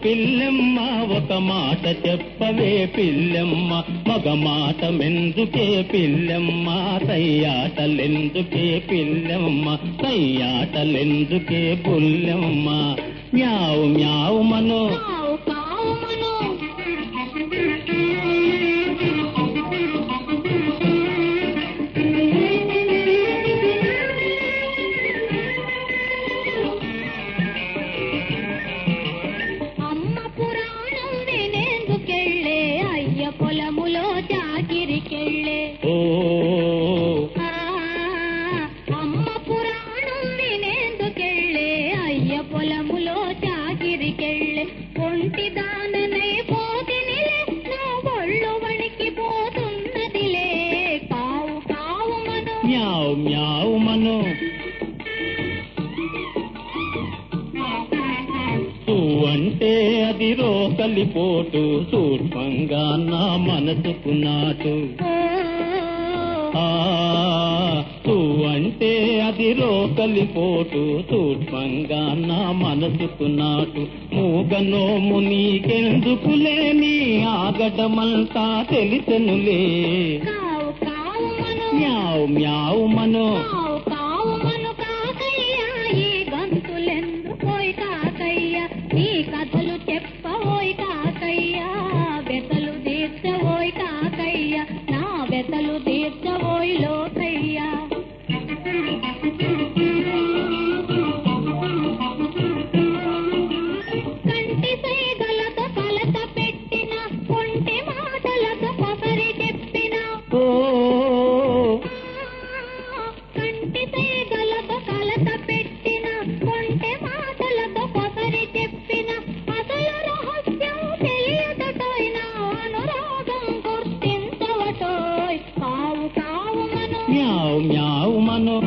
పిల్లెమ్మ ఒక మాట చెప్పవే పిల్లెమ్మ మగ మాట మెందుకే పిల్లెమ్మ సయ్యాటలెందుకే పిల్లెమ్మ సయ్యాటలెందుకే పుల్లెమ్మ మ్యావు మ్యావు మను కావు కావుమను అమ్మ పురాణం వినేందుకెళ్ళే అయ్య పొలములో చాకిరికెళ్ళే ఓ ఆ, అమ్మ పురాణం వినేందుకెళ్ళే అయ్య పొలములో చాకిరికెళ్ళే ఒంటి దాననై పోతినిలే నా ఒళ్ళు వణికి పోతున్నదిలే కావు కావు మను మ్యావు మ్యావు మను అంటే అది రోకలిపోటు సూక్ష్మంగా నా మనసుకు నాటు ఆ అంటే అది రోకలిపోటు సూక్ష్మంగా నా మనసుకు నాటు మూగనోము నీకెందుకులే నీ ఆగటమంతా తెలిసెనులే కావు కావు మను మ్యావు మ్యావు మను కావు కావు మను కాకయ్య ఈ గంతులెందుకోయ్ కాకయ్య నీ కథలు చెప్పవోయ్ కాకయ్య బెతలు తీర్చవోయ్ కాకయ్య నా బెతలు తీర్చవోయ్ లోకయ్య కంటి సైగలతో కలత పెట్టిన కొంటి మాటలతో పొసరి చెప్పిన ఓ కంటి సేగలతో కలత పెట్టిన కొంటె మాటలతో పొసరి చెప్పిన అసలు రహస్యం తెలియదటోయ్ నా అనురాగం గుర్తించవటోయ్ కావు కావు మను మ్యావు మ్యావు మను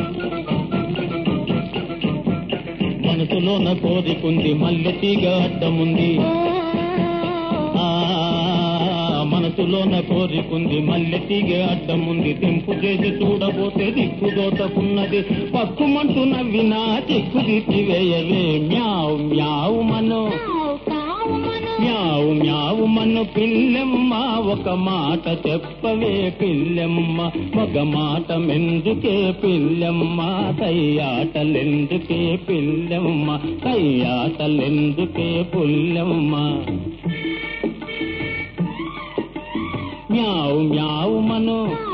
మనసులోన కోరికుంది మల్లె తీగ అడ్డముంది ఓ, ఆ మనసులోన కోరికుంది మల్లె తీగ అడ్డముంది తెంపు చేసి చూడబోతే దిక్కు దోతకున్నది పక్కుమంటూ నవ్వినా చిక్కు దిచ్చివేయవే మ్యావు మ్యావు మను కావు కావు మను మ్యావు మ్యావు మను పిల్లెమ్మ ఒక మాట చెప్పవే పిల్లెమ్మ ఒక మాట మెందుకే పిల్లెమ్మ కయ్యాటలెందుకే పిల్లెమ్మ కయ్యాటలెందుకే పుల్లెమ్మ మ్యావు మ్యావు మను కావు